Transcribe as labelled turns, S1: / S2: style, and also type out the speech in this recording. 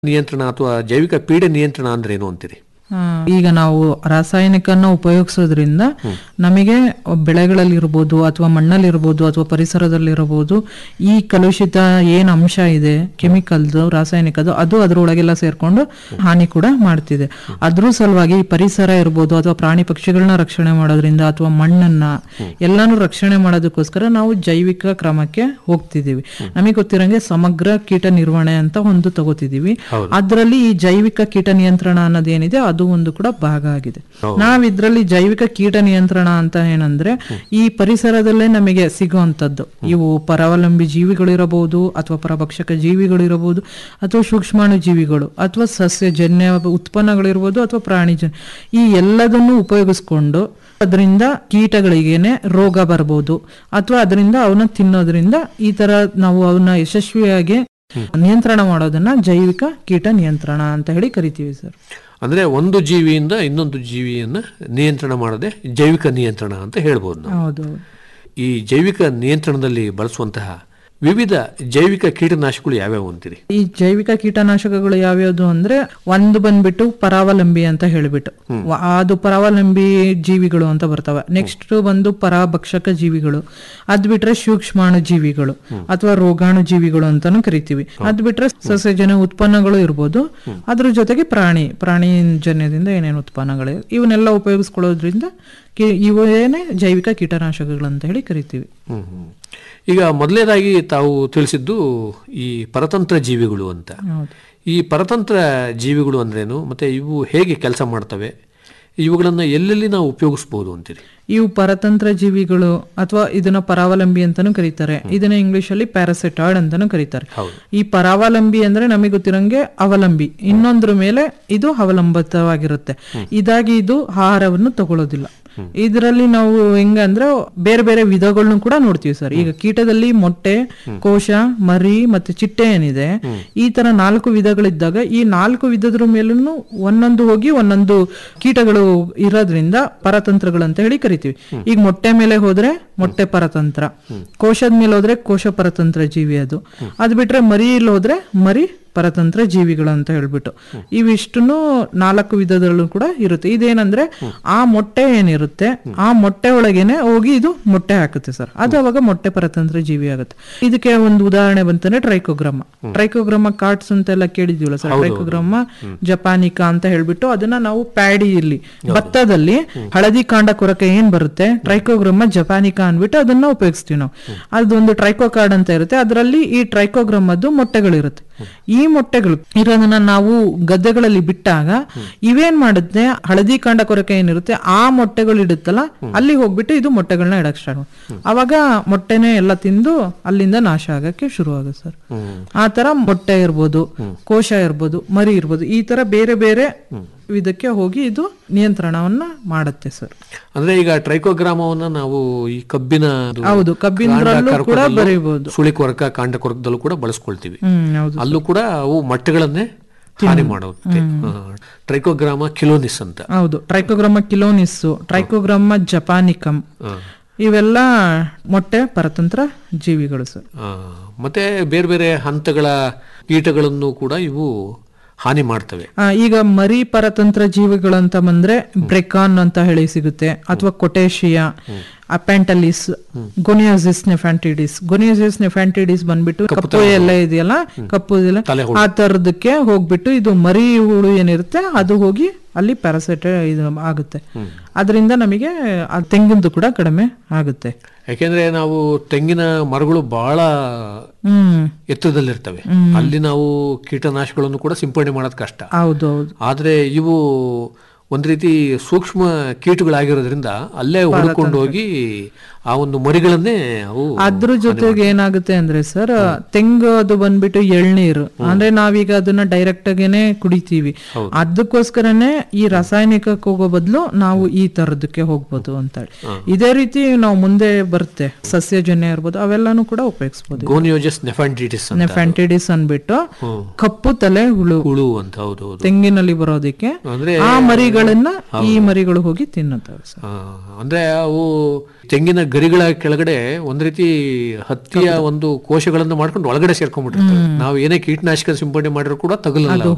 S1: ನಿಯಂತ್ರಣ ಅಥವಾ ಜೈವಿಕ ಪೀಡೆ ನಿಯಂತ್ರಣ ಅಂದ್ರೆ ಏನು ಅಂತೀರಿ
S2: ಆ, ಈಗ ನಾವು ರಾಸಾಯನಿಕನ ಉಪಯೋಗಿಸೋದ್ರಿಂದ ನಮಗೆ ಬೆಳೆಗಳಲ್ಲಿ ಇರ್ಬೋದು ಅಥವಾ ಮಣ್ಣಲ್ಲಿ ಇರ್ಬೋದು ಅಥವಾ ಪರಿಸರದಲ್ಲಿ ಇರಬಹುದು ಈ ಕಲುಷಿತ ಏನ್ ಅಂಶ ಇದೆ ಕೆಮಿಕಲ್ದು ರಾಸಾಯನಿಕದು ಅದು ಅದರೊಳಗೆಲ್ಲ ಸೇರ್ಕೊಂಡು ಹಾನಿ ಕೂಡ ಮಾಡ್ತಿದೆ ಅದ್ರ ಸಲುವಾಗಿ ಈ ಪರಿಸರ ಇರ್ಬೋದು ಅಥವಾ ಪ್ರಾಣಿ ಪಕ್ಷಿಗಳನ್ನ ರಕ್ಷಣೆ ಮಾಡೋದ್ರಿಂದ ಅಥವಾ ಮಣ್ಣನ್ನ ಎಲ್ಲಾನು ರಕ್ಷಣೆ ಮಾಡೋದಕ್ಕೋಸ್ಕರ ನಾವು ಜೈವಿಕ ಕ್ರಮಕ್ಕೆ ಹೋಗ್ತಿದೀವಿ ನಮಗೆ ಗೊತ್ತಿರಂಗೆ ಸಮಗ್ರ ಕೀಟ ನಿರ್ವಹಣೆ ಅಂತ ಒಂದು ತಗೋತಿದೀವಿ ಅದರಲ್ಲಿ ಈ ಜೈವಿಕ ಕೀಟ ನಿಯಂತ್ರಣ ಅನ್ನೋದೇನಿದೆ ಅದು ಒಂದು ಕೂಡ ಭಾಗ ಆಗಿದೆ ನಾವ್ ಇದ್ರಲ್ಲಿ ಜೈವಿಕ ಕೀಟ ನಿಯಂತ್ರಣ ಅಂತ ಏನಂದ್ರೆ ಈ ಪರಿಸರದಲ್ಲೇ ನಮಗೆ ಸಿಗುವಂತದ್ದು ಇವು ಪರಾವಲಂಬಿ ಜೀವಿಗಳು ಇರಬಹುದು ಅಥವಾ ಪರಭಕ್ಷಕ ಜೀವಿಗಳು ಇರಬಹುದು ಅಥವಾ ಸೂಕ್ಷ್ಮಾಣು ಜೀವಿಗಳು ಅಥವಾ ಸಸ್ಯಜನ್ಯ ಉತ್ಪನ್ನಗಳಿರ್ಬೋದು ಅಥವಾ ಪ್ರಾಣಿಜನ್ಯ ಈ ಎಲ್ಲದನ್ನು ಉಪಯೋಗಿಸ್ಕೊಂಡು ಅದರಿಂದ ಕೀಟಗಳಿಗೇನೆ ರೋಗ ಬರ್ಬೋದು ಅಥವಾ ಅದರಿಂದ ಅವನ್ನ ತಿನ್ನೋದ್ರಿಂದ ಈ ತರ ನಾವು ಅವನ್ನ ಯಶಸ್ವಿಯಾಗಿ ನಿಯಂತ್ರಣ ಮಾಡೋದನ್ನ ಜೈವಿಕ ಕೀಟ ನಿಯಂತ್ರಣ ಅಂತ ಹೇಳಿ ಕರಿತೀವಿ ಸರ್
S1: ಅಂದ್ರೆ ಒಂದು ಜೀವಿಯಿಂದ ಇನ್ನೊಂದು ಜೀವಿಯನ್ನ ನಿಯಂತ್ರಣ ಮಾಡದೆ ಜೈವಿಕ ನಿಯಂತ್ರಣ ಅಂತ ಹೇಳ್ಬೋದು ನಾವು
S2: ಹೌದು
S1: ಈ ಜೈವಿಕ ನಿಯಂತ್ರಣದಲ್ಲಿ ಬಳಸುವಂತಹ ವಿವಿಧ ಜೈವಿಕ ಕೀಟನಾಶಕಗಳು ಯಾವ್ಯಾವು ಅಂತೀರಿ
S2: ಈ ಜೈವಿಕ ಕೀಟನಾಶಕಗಳು ಯಾವ್ಯಾವ್ದು ಅಂದ್ರೆ ಒಂದು ಬಂದ್ಬಿಟ್ಟು ಪರಾವಲಂಬಿ ಅಂತ ಹೇಳ್ಬಿಟ್ಟು ವ- ಅದು ಪರಾವಲಂಬಿ ಜೀವಿಗಳು ಅಂತ ಬರ್ತವೆ ನೆಕ್ಸ್ಟ್ ಬಂದು ಪರಾಭಕ್ಷಕ ಜೀವಿಗಳು ಅದ್ ಬಿಟ್ರೆ ಸೂಕ್ಷ್ಮಾಣು ಜೀವಿಗಳು ಅಥವಾ ರೋಗಾಣು ಜೀವಿಗಳು ಅಂತಾನು ಕರಿತೀವಿ ಅದ್ ಬಿಟ್ರೆ ಸಸ್ಯಜನ್ಯ ಉತ್ಪನ್ನಗಳು ಇರ್ಬೋದು ಅದ್ರ ಜೊತೆಗೆ ಪ್ರಾಣಿ ಪ್ರಾಣಿ ಜನ್ಯದಿಂದ ಏನೇನು ಉತ್ಪನ್ನಗಳು ಇವನ್ನೆಲ್ಲ ಉಪಯೋಗಿಸ್ಕೊಳ್ಳೋದ್ರಿಂದ ಕಿ- ಇವು ಏನೇ ಜೈವಿಕ ಕೀಟನಾಶಕಗಳು ಅಂತ ಹೇಳಿ ಕರಿತೀವಿ
S1: ಹ್ಮ್ ಹ್ಮ್. ಈಗ ಮೊದಲನೇದಾಗಿ ತಾವು ತಿಳಿಸಿದ್ದು ಈ ಪರತಂತ್ರ ಜೀವಿಗಳು ಅಂತ
S2: ಹೌದು
S1: ಈ ಪರತಂತ್ರ ಜೀವಿಗಳು ಅಂದ್ರೇನು ಮತ್ತೆ ಇವು ಹೇಗೆ ಕೆಲಸ ಮಾಡ್ತವೆ ಇವುಗಳನ್ನು ಎಲ್ಲೆಲ್ಲಿ ನಾವು ಉಪಯೋಗಿಸ್ಬೋದು ಅಂತೀರಿ
S2: ಇವು ಪರತಂತ್ರ ಜೀವಿಗಳು ಅಥವಾ ಇದನ್ನ ಪರಾವಲಂಬಿ ಅಂತಾನು ಕರೀತಾರೆ ಇದನ್ನ ಇಂಗ್ಲಿಷ್ ಅಲ್ಲಿ ಪ್ಯಾರಾಸೆಟಾಯ್ಡ್ ಅಂತಾನು ಕರೀತಾರೆ
S1: ಹೌದು.
S2: ಈ ಪರಾವಲಂಬಿ ಅಂದ್ರೆ ನಮಗೆ ಗೊತ್ತಿರಂಗೆ ಅವಲಂಬಿ ಇನ್ನೊಂದ್ರ ಮೇಲೆ ಇದು ಅವಲಂಬಿತವಾಗಿರುತ್ತೆ ಇದಾಗಿ ಇದು ಆಹಾರವನ್ನು ತಗೊಳ್ಳೋದಿಲ್ಲ ಇದರಲ್ಲಿ ನಾವು ಹೆಂಗಂದ್ರೆ ಬೇರೆ ಬೇರೆ ವಿಧಗಳನ್ನು ಕೂಡ ನೋಡ್ತೀವಿ ಸರ್ ಈಗ ಕೀಟದಲ್ಲಿ ಮೊಟ್ಟೆ ಕೋಶ ಮರಿ ಮತ್ತೆ ಚಿಟ್ಟೆ ಏನಿದೆ ಈ ತರ ನಾಲ್ಕು ವಿಧಗಳಿದ್ದಾಗ ಈ ನಾಲ್ಕು ವಿಧದ್ರ ಮೇಲೂ ಒಂದೊಂದು ಹೋಗಿ ಒಂದೊಂದು ಕೀಟಗಳು ಇರೋದ್ರಿಂದ ಪರತಂತ್ರಗಳು ಅಂತ ಹೇಳಿ ಕರಿತೀವಿ ಈಗ ಮೊಟ್ಟೆ ಮೇಲೆ ಹೋದ್ರೆ ಮೊಟ್ಟೆ ಪರತಂತ್ರ ಕೋಶದ ಮೇಲೆ ಹೋದ್ರೆ ಕೋಶ ಪರತಂತ್ರ ಜೀವಿ ಅದು ಅದ್ ಬಿಟ್ರೆ ಮರಿಯಲ್ಲಿ ಹೋದ್ರೆ ಮರಿ ಪರತಂತ್ರ ಜೀವಿಗಳು ಅಂತ ಹೇಳ್ಬಿಟ್ಟು ಇವಿಷ್ಟನ್ನು ನಾಲ್ಕು ವಿಧದಲ್ಲೂ ಕೂಡ ಇರುತ್ತೆ ಇದೇನಂದ್ರೆ ಆ ಮೊಟ್ಟೆ ಏನಿರುತ್ತೆ ಆ ಮೊಟ್ಟೆ ಒಳಗೇನೆ ಹೋಗಿ ಇದು ಮೊಟ್ಟೆ ಹಾಕುತ್ತೆ ಸರ್ ಅದು ಅವಾಗ ಮೊಟ್ಟೆ ಪರತಂತ್ರ ಜೀವಿ ಆಗುತ್ತೆ ಇದಕ್ಕೆ ಒಂದು ಉದಾಹರಣೆ ಬಂತಂದ್ರೆ ಟ್ರೈಕೋಗ್ರಾಮ ಟ್ರೈಕೋಗ್ರಾಮ ಕಾರ್ಡ್ಸ್ ಅಂತೆಲ್ಲ ಕೇಳಿದೀವಲ್ಲ ಸರ್ ಟ್ರೈಕೋಗ್ರಾಮ ಜಪಾನಿಕಾ ಅಂತ ಹೇಳ್ಬಿಟ್ಟು ಅದನ್ನ ನಾವು ಪ್ಯಾಡಿ ಇಲ್ಲಿ ಭತ್ತದಲ್ಲಿ ಹಳದಿ ಕಾಂಡ ಕೊರಕೆ ಏನ್ ಬರುತ್ತೆ ಟ್ರೈಕೋಗ್ರಾಮ ಜಪಾನಿಕಾ ಅನ್ಬಿಟ್ಟು ಅದನ್ನ ಉಪಯೋಗಿಸ್ತೀವಿ ನಾವು ಅದೊಂದು ಟ್ರೈಕೋ ಕಾರ್ಡ್ ಅಂತ ಇರುತ್ತೆ ಅದರಲ್ಲಿ ಈ ಟ್ರೈಕೋಗ್ರಾಮದ್ದು ಮೊಟ್ಟೆಗಳಿರುತ್ತೆ ಈ ಮೊಟ್ಟೆಗಳು ಇರೋದನ್ನ ನಾವು ಗದ್ದೆಗಳಲ್ಲಿ ಬಿಟ್ಟಾಗ ಇವೇನ್ ಮಾಡುತ್ತೆ ಹಳದಿ ಕಾಂಡ ಕೊರಕೆ ಏನಿರುತ್ತೆ ಆ ಮೊಟ್ಟೆಗಳು ಇಡುತ್ತಲ್ಲ ಅಲ್ಲಿ ಹೋಗ್ಬಿಟ್ಟು ಇದು ಮೊಟ್ಟೆಗಳನ್ನ ಇಡಕ್ ಸ್ಟಾರ್ಟ್ ಅವಾಗ ಮೊಟ್ಟೆನೆ ಎಲ್ಲ ತಿಂದು ಅಲ್ಲಿಂದ ನಾಶ ಆಗಕ್ಕೆ ಶುರು ಆಗುತ್ತೆ ಸರ್ ಆ ತರ ಮೊಟ್ಟೆ ಇರ್ಬೋದು ಕೋಶ ಇರ್ಬೋದು ಮರಿ ಇರ್ಬೋದು ಈ ತರ ಬೇರೆ ಬೇರೆ ಇದಕ್ಕೆ ಹೋಗಿ ಇದು ನಿಯಂತ್ರಣವನ್ನ ಮಾಡುತ್ತೆ ಸರ್
S1: ಅಂದ್ರೆ ಈಗ ಟ್ರೈಕೋಗ್ರಾಮವನ್ನ ನಾವು ಈ ಕಬ್ಬಿನ ಅದು
S2: ಹೌದು ಕಬ್ಬಿನದ್ರಲ್ಲೂ ಕೂಡ
S1: ಕಾಂಡ
S2: ಬರೀಬಹುದು
S1: ಸುಳಿ ಕೊರಕ ಕಾಂಡ ಕೊರಕದಲ್ಲೂ ಕೂಡ ಬಳಸ್ಕೊಳ್ತೀವಿ
S2: ಹ್ಮ್ ಹೌದು
S1: ಅಲ್ಲೂ ಕೂಡ ಅವು ಮೊಟ್ಟೆಗಳನ್ನೇ ಹಾನಿ ಮಾಡುತ್ತೆ ಟ್ರೈಕೋಗ್ರಾಮ ಕಿಲೋನಿಸ್ ಅಂತ
S2: ಹೌದು ಟ್ರೈಕೋಗ್ರಾಮ ಕಿಲೋನಿಸ್ಸು ಟ್ರೈಕೋಗ್ರಾಮ ಜಪಾನಿಕಮ್
S1: ಆ,
S2: ಇವೆಲ್ಲ ಮೊಟ್ಟೆ ಪರತಂತ್ರ ಜೀವಿಗಳು ಸರ್
S1: ಆ, ಮತ್ತೆ ಬೇರೆ ಬೇರೆ ಹಂತಗಳ ಕೀಟಗಳನ್ನು ಕೂಡ ಇವು ಹಾನಿ ಮಾಡ್ತವೆ
S2: ಆ, ಈಗ ಮರಿ ಪರತಂತ್ರ ಜೀವಿಗಳಂತ ಬಂದ್ರೆ ಬ್ರೆಕಾನ್ ಅಂತ ಹೇಳಿ ಸಿಗುತ್ತೆ ಅಥವಾ ಕೊಟೇಶಿಯಾ ಅಪ್ಯಾಂಟಲಿಸ್ ಗೊನಿಯಾಸಿಸ್ ನೆಫ್ಯಾಂಟಿಡಿಸ್ ಗೊನಿಯಾಸಿಸ್ ನೆಫ್ಯಾಂಟಿಡಿಸ್ ಬಂದ್ಬಿಟ್ಟು ಕಪ್ಪು ಎಲ್ಲ ಇದೆಯಲ್ಲ ಕಪ್ಪು ಇದೆಯಲ್ಲ
S1: ತಲೆ
S2: ಆ ತರದಕ್ಕೆ ಹೋಗ್ಬಿಟ್ಟು ಇದು ಮರಿ ಹುಳು ಏನಿರುತ್ತೆ ಅದು ಹೋಗಿ ಅಲ್ಲಿ ಪ್ಯಾರಾಸೈಟ್ ಇದು ಆಗುತ್ತೆ ಅದರಿಂದ ನಮಗೆ ಆ ತೆಂಗಿನದು ಕೂಡ ಕಡಿಮೆ ಆಗುತ್ತೆ
S1: ಯಾಕೆಂದ್ರೆ ನಾವು ತೆಂಗಿನ ಮರಗಳು ಬಹಳ
S2: ಹ್ಮ್
S1: ಎತ್ತರದಲ್ಲಿರ್ತವೆ ಅಲ್ಲಿ ನಾವು ಕೀಟನಾಶಕಗಳನ್ನು ಕೂಡ ಸಿಂಪಡಣೆ ಮಾಡೋದು ಕಷ್ಟ
S2: ಹೌದು ಹೌದು
S1: ಆದ್ರೆ ಇವು ಒಂದ್ ರೀತಿ ಸೂಕ್ಷ್ಮ ಕೀಟಗಳಾಗಿರೋದ್ರಿಂದ ಅಲ್ಲೇ ಹುಡುಕೊಂಡು ಹೋಗಿ ಆ ಒಂದು ಮರಿಗಳನ್ನೇ ಅವು
S2: ಅದ್ರ ಜೊತೆಗೆ ಏನಾಗುತ್ತೆ ಅಂದ್ರೆ ಸರ್ ತೆಂಗು ಅದು ಬಂದ್ಬಿಟ್ಟು ಎಳ್ನೀರು ಅಂದ್ರೆ ನಾವೀಗ ಅದನ್ನ ಡೈರೆಕ್ಟ್ ಆಗೇನೆ ಕುಡಿತೀವಿ ಅದಕ್ಕೋಸ್ಕರನೇ ಈ ರಾಸಾಯನಿಕಕ್ಕೆ ಹೋಗೋ ಬದಲು ನಾವು ಈ ತರದಕ್ಕೆ ಹೋಗ್ಬೋದು ಅಂತ ಹೇಳಿ ಇದೇ ರೀತಿ ನಾವು ಮುಂದೆ ಬರುತ್ತೆ ಸಸ್ಯಜನ್ಯ ಇರ್ಬೋದು ಅವೆಲ್ಲಾನು ಕೂಡ ಉಪಯೋಗಿಸ್ಬೋದು
S1: ಗೋನಿಯೋಜಸ್ ನೆಫಾಂಟಿಟಿಸ್ ಅಂತ
S2: ನೆಫ್ಯಾಂಟಿಡಿಸ್ ಅನ್ಬಿಟ್ಟು ಕಪ್ಪು ತಲೆ ಹುಳು
S1: ಹುಳು ಅಂತ ಹೌದು ಹೌದು
S2: ತೆಂಗಿನಲ್ಲಿ ಬರೋದಕ್ಕೆ
S1: ಅಂದ್ರೆ
S2: ಆ ಮರಿಗಳನ್ನ ಈ ಮರಿಗಳು ಹೋಗಿ ತಿನ್ನುತ್ತವೆ ಸರ್
S1: ಆ, ಅಂದ್ರೆ ಅವು ತೆಂಗಿನ ಗರಿಗಳ ಕೆಳಗಡೆ ಒಂದ್ ರೀತಿ ಹತ್ತಿಯ ಒಂದು ಕೋಶಗಳನ್ನು ಮಾಡ್ಕೊಂಡು ಒಳಗಡೆ ಸೇರ್ಕೊಂಡ್ಬಿಟ್ಟಿರ್ತವೆ ನಾವು ಏನೇ ಕೀಟನಾಶಕ ಸಿಂಪಡಣೆ ಮಾಡಿದ್ರು ಕೂಡ ತಗಲಲ್ಲ
S2: ಅದು